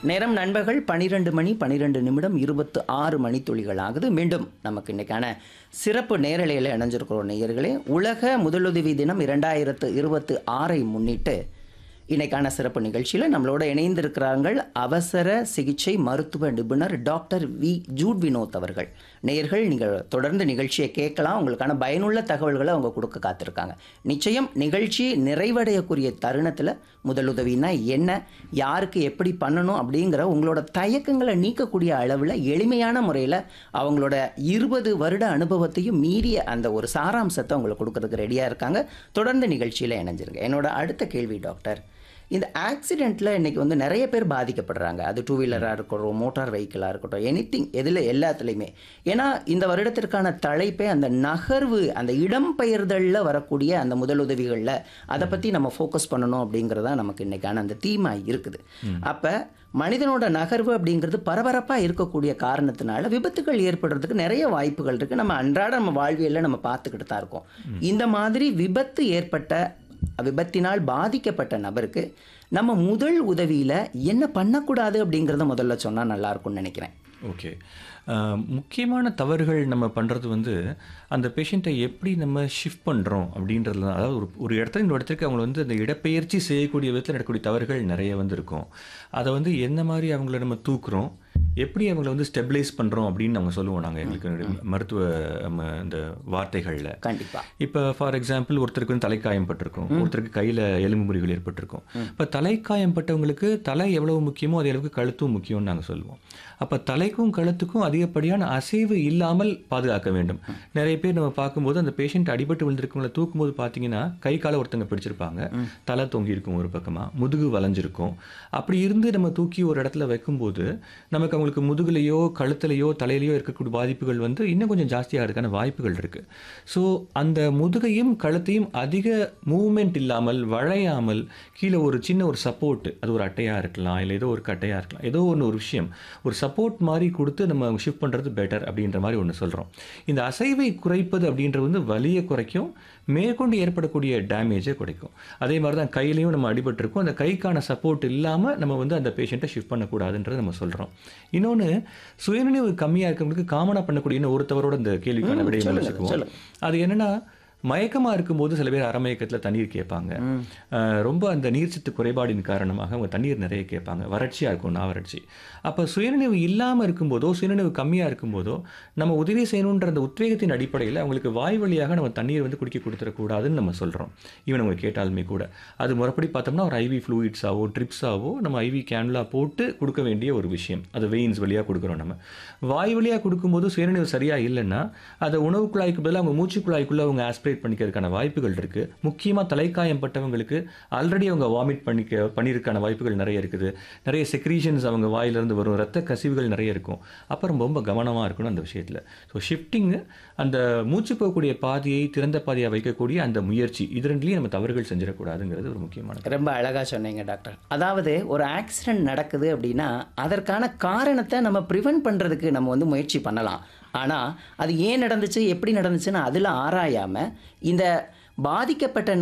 நேரம் நண்பர்கள் பனிரெண்டு மணி பனிரெண்டு நிமிடம் இருபத்து ஆறு மணித்துளிகள் ஆகுது மீண்டும் நமக்கு இன்னைக்கான சிறப்பு நேரலையில் இணைஞ்சிருக்கிறோம் நேயர்களே உலக முதலுதவி தினம் இரண்டாயிரத்து இருபத்து ஆறை முன்னிட்டு இன்னைக்கான சிறப்பு நிகழ்ச்சியில் நம்மளோட இணைந்திருக்கிறார்கள் அவசர சிகிச்சை மருத்துவ நிபுணர் டாக்டர் வி ஜூட் வினோத் அவர்கள் நேயர்கள் நீங்கள் தொடர்ந்து நிகழ்ச்சியை கேட்கலாம் உங்களுக்கான பயனுள்ள தகவல்களை அவங்க கொடுக்க காத்திருக்காங்க நிச்சயம் நிகழ்ச்சி நிறைவடையக்கூடிய தருணத்தில் முதலுதவினா என்ன யாருக்கு எப்படி பண்ணணும் அப்படிங்கிற உங்களோட தயக்கங்களை நீக்கக்கூடிய அளவில் எளிமையான முறையில் அவங்களோட இருபது வருட அனுபவத்தையும் மீறிய அந்த ஒரு சாராம்சத்தை உங்களுக்கு கொடுக்கறதுக்கு ரெடியாக இருக்காங்க தொடர்ந்து நிகழ்ச்சியில் இணைஞ்சிருங்க என்னோட அடுத்த கேள்வி டாக்டர் இந்த ஆக்சிடெண்ட்டில் இன்றைக்கி வந்து நிறைய பேர் பாதிக்கப்படுறாங்க அது டூ வீலராக இருக்கட்டும் மோட்டார் வெஹிக்கிளாக இருக்கட்டும் எனிதிங் எதில் எல்லாத்துலேயுமே ஏன்னா இந்த வருடத்திற்கான தலைப்பே அந்த நகர்வு அந்த இடம்பெயர்தலில் வரக்கூடிய அந்த முதலுதவிகளில் அதை பற்றி நம்ம ஃபோக்கஸ் பண்ணணும் அப்படிங்கிறதா நமக்கு இன்றைக்கான அந்த தீமாக இருக்குது அப்போ மனிதனோட நகர்வு அப்படிங்கிறது பரபரப்பாக இருக்கக்கூடிய காரணத்தினால விபத்துகள் ஏற்படுறதுக்கு நிறைய வாய்ப்புகள் இருக்குது நம்ம அன்றாட நம்ம வாழ்வியலில் நம்ம பார்த்துக்கிட்டு தான் இருக்கோம் இந்த மாதிரி விபத்து ஏற்பட்ட விபத்தினால் பாதிக்கப்பட்ட நபருக்கு நம்ம முதல் உதவியில் என்ன பண்ணக்கூடாது அப்படிங்கிறத முதல்ல சொன்னால் நல்லா இருக்கும்னு நினைக்கிறேன் ஓகே அஹ், முக்கியமான தவறுகள் நம்ம பண்ணுறது வந்து அந்த பேஷண்ட்டை எப்படி நம்ம ஷிஃப்ட் பண்ணுறோம் அப்படின்றதுல தான் அதாவது ஒரு ஒரு இடத்துல இந்த இடத்துக்கு அவங்களை வந்து அந்த இடப்பெயர்ச்சி செய்யக்கூடிய விதத்தில் நடக்கக்கூடிய தவறுகள் நிறைய வந்து இருக்கும் அதை வந்து எந்த மாதிரி அவங்கள நம்ம தூக்குறோம் எப்படி அவங்கள வந்து ஸ்டெபிலைஸ் பண்ணுறோம் அப்படின்னு நம்ம சொல்லுவோம் நாங்கள் எங்களுக்கு மருத்துவ நம்ம இந்த வார்த்தைகளில் கண்டிப்பாக இப்போ ஃபார் எக்ஸாம்பிள் ஒருத்தருக்கு வந்து தலைக்காயம் பட்டிருக்கும் ஒருத்தருக்கு கையில் எலும்பு முறிகள் ஏற்பட்டிருக்கும் இப்போ தலைக்காயம் பட்டவங்களுக்கு தலை எவ்வளவு முக்கியமோ அதே அளவுக்கு கழுத்தும் முக்கியம்னு நாங்கள் சொல்லுவோம் அப்போ தலைக்கும் கழுத்துக்கும் அதிகப்படியான அசைவு இல்லாமல் பாதுகாக்க வேண்டும் நிறைய பேர் நம்ம பார்க்கும்போது அந்த பேஷண்ட் அடிபட்டு விழுந்திருக்கவங்கள தூக்கும்போது பார்த்தீங்கன்னா கை காலை ஒருத்தங்க பிடிச்சிருப்பாங்க தலை தொங்கி இருக்கும் ஒரு பக்கமாக முதுகு வளைஞ்சிருக்கும் அப்படி இருந்து நம்ம தூக்கி ஒரு இடத்துல வைக்கும்போது நமக்கு அவங்களுக்கு முதுகுலையோ கழுத்துலையோ தலையிலையோ இருக்கக்கூடிய பாதிப்புகள் வந்து இன்னும் கொஞ்சம் ஜாஸ்தியாகிறதுக்கான வாய்ப்புகள் இருக்குது ஸோ அந்த முதுகையும் கழுத்தையும் அதிக மூவ்மெண்ட் இல்லாமல் வளையாமல் கீழே ஒரு சின்ன ஒரு சப்போர்ட் அது ஒரு அட்டையாக இருக்கலாம் இல்லை ஏதோ ஒரு கட்டையாக இருக்கலாம் ஏதோ ஒன்று ஒரு விஷயம் ஒரு சப்போர்ட் மாதிரி கொடுத்து நம்ம ஷிஃப்ட் பண்ணுறது பெட்டர் அப்படின்ற மாதிரி ஒன்று சொல்கிறோம் இந்த அசைவை குறைப்பது அப்படின்றது வந்து வலியை குறைக்கும் மேற்கொண்டு ஏற்படக்கூடிய டேமேஜை குறைக்கும் அதே மாதிரி தான் கையிலையும் நம்ம அடிபட்டிருக்கோம் அந்த கைக்கான சப்போர்ட் இல்லாமல் நம்ம வந்து அந்த பேஷண்ட்டை ஷிஃப்ட் பண்ணக்கூடாதுன்றதை நம்ம சொல்கிறோம் இன்னொன்று சுயநினைவு கம்மியாக இருக்கவங்களுக்கு காமனாக பண்ணக்கூடிய இன்னும் ஒரு தவறோட இந்த கேள்விக்கான விடையை முடிச்சுக்குவோம் அது என்னன்னா மயக்கமாக இருக்கும்போது சில பேர் அறமயக்கத்தில் தண்ணீர் கேட்பாங்க அஹ் ரொம்ப அந்த நீர்ச்சத்து குறைபாடின் காரணமாக அவங்க தண்ணீர் நிறைய கேட்பாங்க வறட்சியாக இருக்கும் நான் வறட்சி அப்போ சுயநினைவு இல்லாமல் இருக்கும்போதோ சுயநினைவு கம்மியாக இருக்கும்போதோ நம்ம உதவி செய்யணுன்ற அந்த உத்வேகத்தின் அடிப்படையில் அவங்களுக்கு வாய் வழியாக நம்ம தண்ணீர் வந்து குடிக்க கொடுத்துடக்கூடாதுன்னு நம்ம சொல்கிறோம் ஈவன் அவங்க கேட்டாலுமே கூட அது முறைப்படி பார்த்தோம்னா ஒரு ஐவி ஃப்ளூயிட்ஸாவோ ட்ரிப்ஸாவோ நம்ம ஐவி கேன்லா போட்டு கொடுக்க வேண்டிய ஒரு விஷயம் அது வெயின்ஸ் வழியாக கொடுக்குறோம் நம்ம வாய் வழியாக கொடுக்கும்போது சுயநினைவு சரியாக இல்லைன்னா அதை உணவு குழாய்க்கு பதிலாக அவங்க மூச்சு குழாய்க்குள்ளே அவங்க ஆஸ்பிரேட் பண்ணிக்கிறதுக்கான வாய்ப்புகள் இருக்குது முக்கியமாக தலைக்காயம் பட்டவங்களுக்கு ஆல்ரெடி அவங்க வாமிட் பண்ணிக்க பண்ணியிருக்கான வாய்ப்புகள் நிறைய இருக்குது நிறைய செக்ரீஷன்ஸ் அவங்க வாயிலிருந்து வரும் ரத்த கசிவுகள் நிறைய இருக்கும் அப்புறம் ரொம்ப கவனமாக இருக்கணும் அந்த விஷயத்தில் ஸோ ஷிஃப்டிங்கு அந்த மூச்சு போகக்கூடிய பாதையை திறந்த பாதையாக வைக்கக்கூடிய அந்த முயற்சி இது ரெண்டுலையும் நம்ம தவறுகள் செஞ்சிடக்கூடாதுங்கிறது ஒரு முக்கியமானது ரொம்ப அழகாக சொன்னீங்க டாக்டர் அதாவது ஒரு ஆக்சிடென்ட் நடக்குது அப்படின்னா அதற்கான காரணத்தை நம்ம ப்ரிவென்ட் பண்ணுறதுக்கு நம்ம வந்து முயற்சி பண்ணலாம் ஆனால் அது ஏன் நடந்துச்சு எப்படி நடந்துச்சுன்னு அதில் ஆராயாமல் இந்த பாதிக்கப்பட்ட